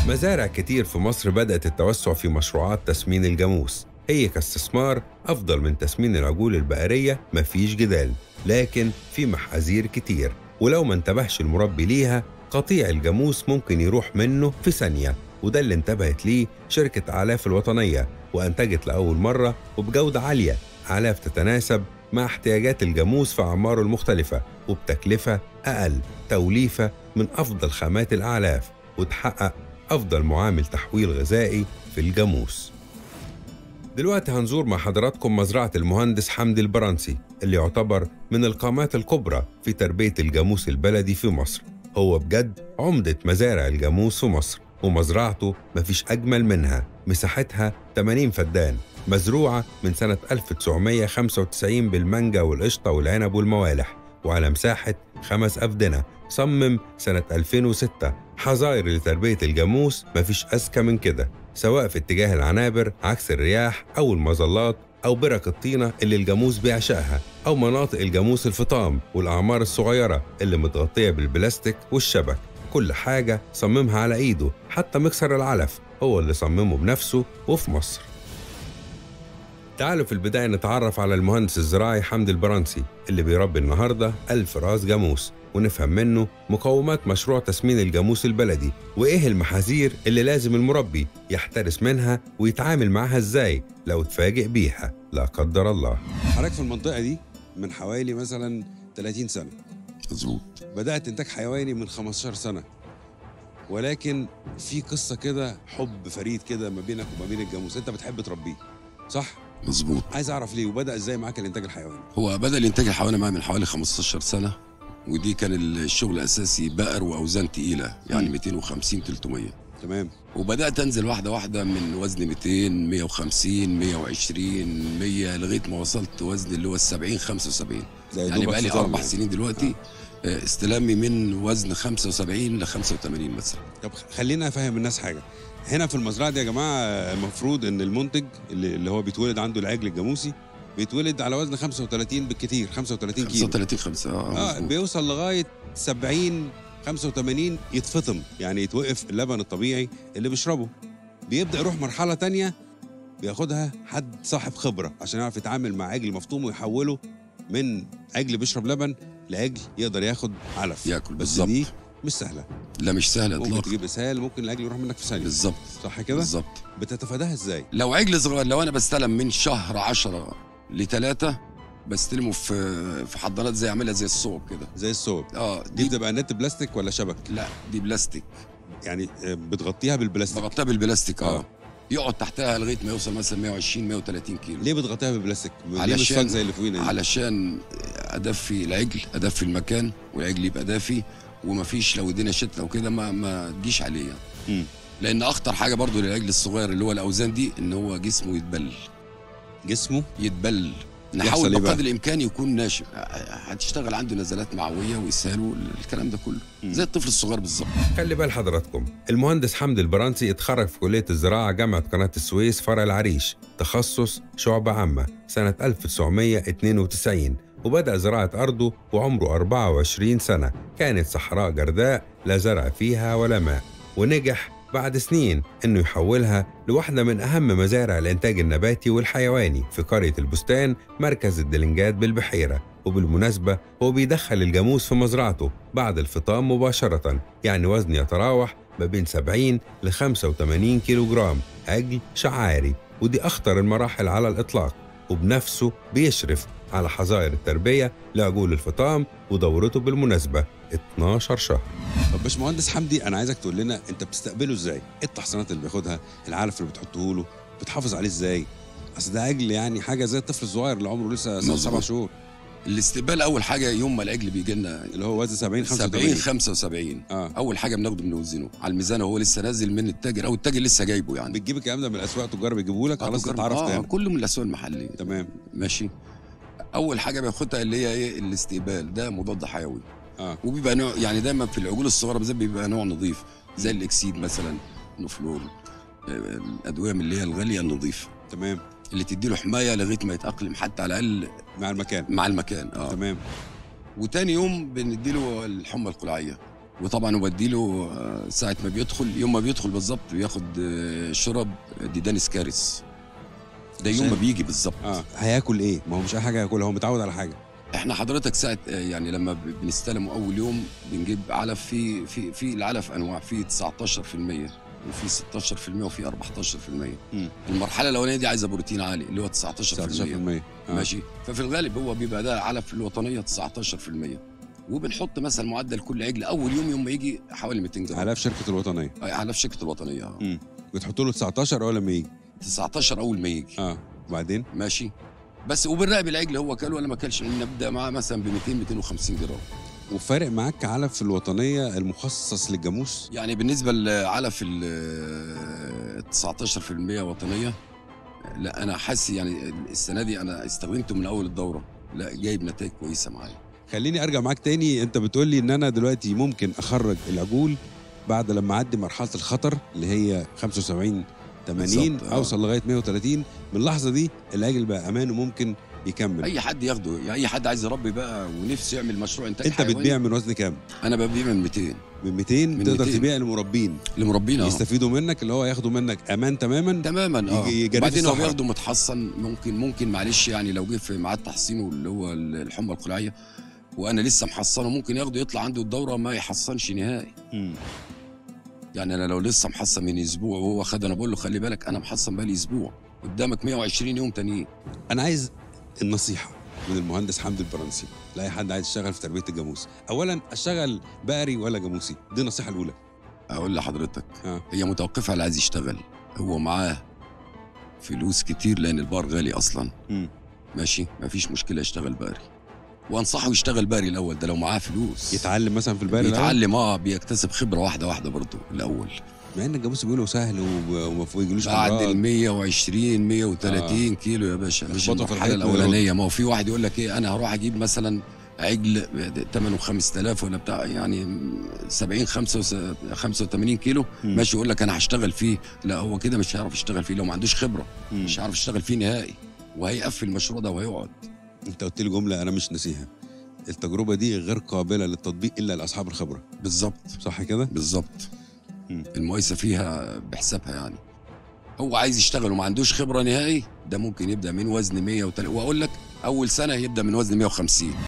مزارع كتير في مصر بدأت التوسع في مشروعات تسمين الجاموس هي كاستثمار أفضل من تسمين العجول البقرية مفيش جدال لكن في محاذير كتير ولو ما انتبهش المربي ليها قطيع الجاموس ممكن يروح منه في ثانية وده اللي انتبهت ليه شركة أعلاف الوطنية وأنتجت لأول مرة وبجودة عالية أعلاف تتناسب مع احتياجات الجاموس في أعماره المختلفة وبتكلفة أقل توليفة من أفضل خامات الأعلاف وتحقق أفضل معامل تحويل غذائي في الجاموس دلوقتي هنزور مع حضراتكم مزرعة المهندس حمدي البرنسي اللي يعتبر من القامات الكبرى في تربية الجاموس البلدي في مصر هو بجد عمدة مزارع الجاموس في مصر ومزرعته مفيش أجمل منها مساحتها 80 فدان مزروعة من سنة 1995 بالمانجا والقشطة والعنب والموالح وعلى مساحة خمس أفدنة صمم سنة 2006 حظائر لتربية الجاموس مفيش أذكى من كده سواء في اتجاه العنابر عكس الرياح أو المظلات أو برك الطينة اللي الجاموس بيعشقها أو مناطق الجاموس الفطام والأعمار الصغيرة اللي متغطية بالبلاستيك والشبك كل حاجة صممها على إيده حتى مكسر العلف هو اللي صممه بنفسه وفي مصر تعالوا في البداية نتعرف على المهندس الزراعي حمدي البرنسي اللي بيربي النهاردة ألف راس جاموس ونفهم منه مقومات مشروع تسمين الجاموس البلدي وإيه المحاذير اللي لازم المربي يحترس منها ويتعامل معاها إزاي لو اتفاجئ بيها لا قدر الله حضرتك في المنطقة دي من حوالي مثلا 30 سنة مظبوط بدأت إنتاج حيواني من 15 سنة ولكن في قصة كده حب فريد كده ما بينك وما بين الجاموس أنت بتحب تربيه صح؟ مظبوط عايز أعرف ليه وبدأ إزاي معاك الإنتاج الحيواني؟ هو بدا الانتاج الحيواني معايا من حوالي 15 سنه ودي كان الشغل الاساسي بقر واوزان تقيله يعني مم. 250 300 تمام وبدات انزل واحده واحده من وزن 200 150 120 100 لغايه ما وصلت وزن اللي هو ال 70 75 ده يا يعني دوبك بقى لي فطام اربع يعني. سنين دلوقتي آه، استلامي من وزن 75 ل 85 مثلا طب خلينا افهم الناس حاجه هنا في المزرعه دي يا جماعه المفروض ان المنتج اللي, اللي هو بيتولد عنده العجل الجاموسي بيتولد على وزن 35 بالكتير 35 كيلو 35 5 اه اه مظبوط. بيوصل لغايه 70 85 يتفطم يعني يتوقف اللبن الطبيعي اللي بيشربه بيبدا يروح مرحله تانية بياخدها حد صاحب خبره عشان يعرف يتعامل مع عجل مفطوم ويحوله من عجل بيشرب لبن لعجل يقدر ياخد علف ياكل بس بالظبط دي مش سهله لا مش سهل ممكن اطلاقا تجيب اسهال ممكن العجل يروح منك في ثانيه بالظبط صح كده بالظبط بتتفاداها ازاي لو عجل صغير لو انا بستلم من شهر 10 لثلاثة بستلمه في في حضانات زي اعملها زي الصوب كده زي الصوب اه دي دي بتبقى نت بلاستيك ولا شبك لا دي بلاستيك يعني آه، بتغطيها بالبلاستيك بغطيها بالبلاستيك آه. اه يقعد تحتها لغايه ما يوصل مثلا 120 130 كيلو ليه بتغطيها بالبلاستيك ليه علشان- مش صاج زي اللي فوقينا دي؟ علشان ادفي العجل ادفي المكان والعجل يبقى دافي ومفيش لو الدنيا شتت او كده ما ما تجيش عليه يعني. مم. لان اخطر حاجه برضو للعجل الصغير اللي هو الاوزان دي ان هو جسمه يتبل جسمه يتبل يحصل نحاول إيه بقى؟ بقدر الامكان يكون ناشف هتشتغل عنده نزلات معويه واسهال والكلام ده كله مم. زي الطفل الصغير بالظبط خلي بال حضراتكم المهندس حمدي البرنسي اتخرج في كلية الزراعة جامعة قناة السويس فرع العريش تخصص شعبة عامة سنة 1992 وبدأ زراعة أرضه وعمره 24 سنة كانت صحراء جرداء لا زرع فيها ولا ماء ونجح بعد سنين إنه يحولها لواحدة من أهم مزارع الإنتاج النباتي والحيواني في قرية البستان مركز الدلنجات بالبحيرة وبالمناسبة هو بيدخل الجاموس في مزرعته بعد الفطام مباشرة يعني وزن يتراوح ما بين 70 ل 85 كيلو جرام عجل شعاري ودي أخطر المراحل على الإطلاق وبنفسه بيشرف على حظائر التربية لعجول الفطام ودورته بالمناسبة 12 شهر طب باشمهندس حمدي انا عايزك تقول لنا انت بتستقبله ازاي؟ ايه التحصينات اللي بياخدها؟ العلف اللي بتحطه له؟ بتحافظ عليه ازاي؟ اصل ده عجل يعني حاجه زي الطفل الصغير اللي عمره لسه ست- مظبوط. سبع شهور الاستقبال اول حاجه يوم ما العجل بيجي لنا اللي هو وزن 70 70 85 75 اه اول حاجه بناخده بنوزنه على الميزان وهو لسه نازل من التاجر او التاجر لسه جايبه يعني بتجيب الكلام ده من الاسواق التجار بيجيبوه لك خلاص آه، انت عرفت آه يعني كله من الاسواق المحليه تمام ماشي اول حاجه بياخدها اللي هي ايه الاستقبال ده مضاد حيوي اه وبيبقى نوع يعني دايما في العجول الصغيره بالذات بيبقى نوع نظيف زي الاكسيد مثلا نفلور آه، الادويه من اللي هي الغاليه النظيفه تمام اللي تدي له حمايه لغايه ما يتاقلم حتى على الاقل مع المكان مع المكان اه تمام وتاني يوم بندي له الحمى القلعيه وطبعا وبديله آه، ساعه ما بيدخل يوم ما بيدخل بالظبط بياخد آه، شرب ديدان سكارس ده يوم ما عشان- بيجي بالظبط اه هياكل ايه ما هو مش اي حاجه ياكلها هو متعود على حاجه احنا حضرتك ساعه آه، يعني لما ب- بنستلمه اول يوم بنجيب علف في في في العلف انواع في 19% وفي 16% وفي 14% مم. المرحله الاولانيه دي عايزه بروتين عالي اللي هو 19% 19% آه. ماشي ففي الغالب هو بيبقى ده علف الوطنيه 19% وبنحط مثلا معدل كل عجل اول يوم يوم ما يجي حوالي 200 جرام علف شركه الوطنيه آه، علف شركه الوطنيه آه. امم بتحط له 19 اول لما يجي 19 اول ما يجي اه وبعدين ماشي بس وبنراقب العجل هو كل ولا ما كلش نبدا معاه مثلا ب 200 250 جرام وفارق معاك علف الوطنيه المخصص للجاموس يعني بالنسبه لعلف ال 19% وطنيه لا انا حاسس يعني السنه دي انا استخدمته من اول الدوره لا جايب نتائج كويسه معايا خليني ارجع معاك تاني انت بتقول لي ان انا دلوقتي ممكن اخرج العجول بعد لما اعدي مرحله الخطر اللي هي 75 80 بالظبط، آه. اوصل لغايه 130 من اللحظه دي العجل بقى امان وممكن يكمل اي حد ياخده يعني اي حد عايز يربي بقى ونفسه يعمل مشروع انتاج انت حيواني، بتبيع من وزن كام انا ببيع من 200 من 200 من تقدر 200. تبيع للمربين لمربينا آه. يستفيدوا منك اللي هو ياخدوا منك امان تماما تماما اه يجي- يجري في وبعدين هو الصحراء. بياخده متحصن ممكن ممكن معلش يعني لو جه في ميعاد تحصينه اللي هو الحمى القلعيه وانا لسه محصنه ممكن ياخده يطلع عنده الدوره ما يحصنش نهائي مم. يعني انا لو لسه محصن من اسبوع وهو خد انا بقول له خلي بالك انا محصن بقالي اسبوع قدامك 120 يوم تانيين انا عايز النصيحه من المهندس حمدي البرنسي لاي حد عايز يشتغل في تربيه الجاموس اولا اشتغل بقري ولا جاموسي دي النصيحه الاولى اقول لحضرتك اه هي متوقفه على اللي عايز يشتغل هو معاه فلوس كتير لان البار غالي اصلا مم. ماشي مفيش مشكله يشتغل باري وانصحه يشتغل باري الاول ده لو معاه فلوس يتعلم مثلا في البقري الأول؟ يتعلم اه بيكتسب خبره واحده واحده برضه الاول مع ان الجاموس بيقولوا سهل وب- وما يجيلوش بعد أمراض. ال 120 130 كيلو يا باشا مش يخبطوا في المرحله الحيط الاولانيه ما هو في واحد يقول لك ايه انا هروح اجيب مثلا عجل ثمنه 5000 ولا بتاع يعني 70 85 85 كيلو مم. ماشي يقول لك انا هشتغل فيه لا هو كده مش هيعرف يشتغل فيه لو ما عندوش خبره مم. مش هيعرف يشتغل فيه نهائي وهيقفل المشروع ده وهيقعد انت قلت لي جمله انا مش ناسيها التجربه دي غير قابله للتطبيق الا لاصحاب الخبره بالظبط صح كده بالظبط مم. المقايسه فيها بحسابها يعني هو عايز يشتغل وما عندوش خبره نهائي ده ممكن يبدا من وزن 100 واقول لك اول سنه يبدا من وزن 150